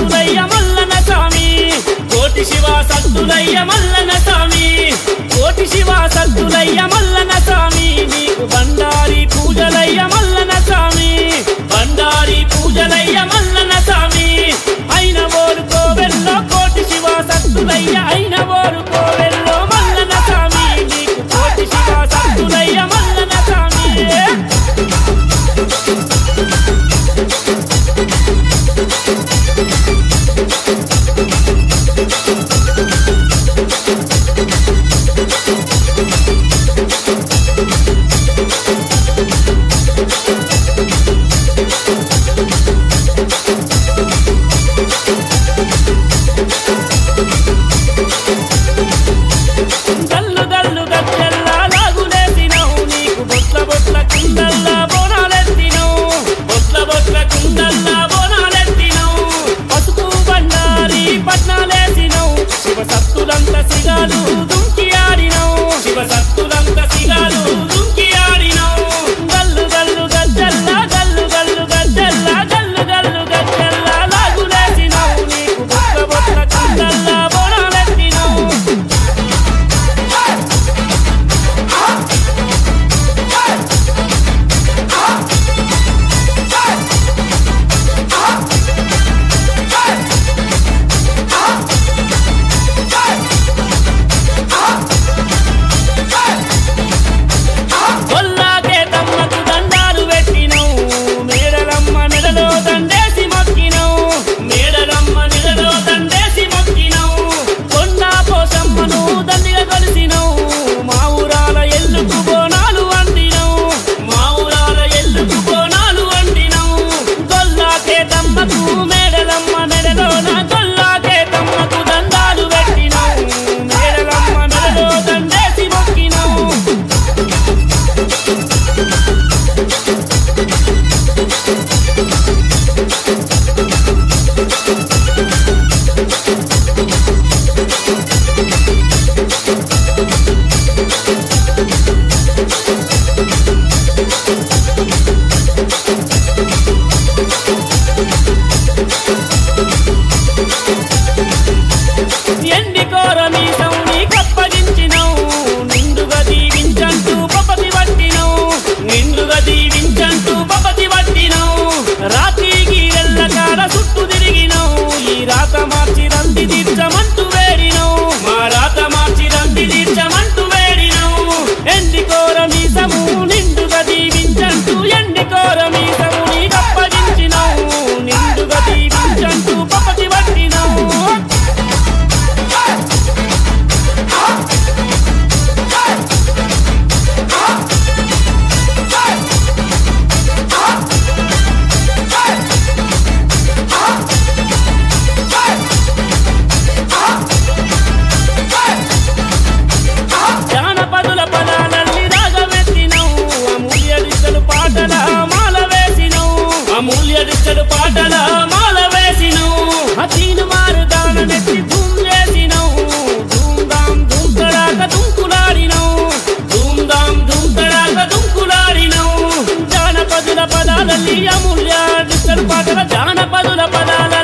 సత్తులయ్య మల్లన స్వామి కోటి శివ సత్తులయ్య మల్లన స్వామి కోటి శివ సత్తులయ్య మల్లన స్వామి నీకు బండారి పూజలయ్య మల్లన స్వామి బండారి పూజలయ్య మల్లన స్వామి అయిన ఓరు కోవెల్లో కోటి శివ సత్తులయ్య అయిన ఓరు కోవెల్లో మల్లన స్వామి నీకు కోటి శివ సత్తులయ్య మల్లన స్వామి గల్లు గల్లు గజ్జల్లా లాగులేసినవు నీకు బొట్ల బొట్ల కుండల్లా బోనాలెత్తినవు బొట్ల బొట్ల కుండల్లా బోనాలెత్తినవు పసుపు బండారి పట్నాలేసినవు శివ సత్తులంత సిగాలు దుంకి ఆడినవు శివ సత్తులంత సిగాలు దుంకి ఆడినవు గల్లు గల్లు గజ్జల్లా గల్లు గల్లు గజ్జల్లా గల్లు గల్లు గజ్జల్లా లాగులేసినవు నీకు బొట్ల బొట్ల కుండల్లా బోనాలెత్తినవు కొల్లాకే తమ్మకు దండాలు పెట్టినవు మేడలమ్మ నెలలో దండేసి మొక్కినవు మేడలమ్మ నెలలో దండేసి మొక్కినవు కొండా పోసమ్మను దండిగా కొలిసినవు మా ఊరాల ఎల్లుకు బోనాలు వండినవు మా ఊరాల ఎల్లుకు బోనాలు వండినవు కొల్లాకే తమ్మకు మేడలమ్మ నెలలోన కొల్లాకే తమ్మకు దండాలు పెట్టినవు మేడలమ్మ నెలలో దండేసి మొక్కినవు ఎండి కోర మీసం నీకప్పగించినవు నిండుగా దీవించంటూ పపతి పట్టినవు నిండుగా దీవించంటూ పపతి పట్టినవు రాత్రికి ఎల్లకాడ చుట్టూ తిరిగినవు ఈ రాత మార్చి రంది తీర్చమంటూ వేడినవు మా రాత మార్చి రంది తీర్చమంటూ వేడినవు ఎండి కోర మీసము నిండుగా దీవించంటూ ఎండి కోర మీసము నీకప్పగించినవు నిండుగా దీవించంటూ పపతి పట్టినవు జానపదుల పదాలల్లి రాగమెత్తినవు అమూల్య దిశలు పాటల మాల వేసినవు అమూల్య దిశలు పాటల మాల వేసినవు హతీను మారు దాన నెత్తి ధూమ్ చేసినవు ధూమ్ దామ్ ధూమ్ తడాక దుంకులాడినవు ధూమ్ దామ్ ధూమ్ తడాక దుంకులాడినవు జానపదుల పదాలల్లి అమూల్య దిశలు పాటల జానపదుల పదాల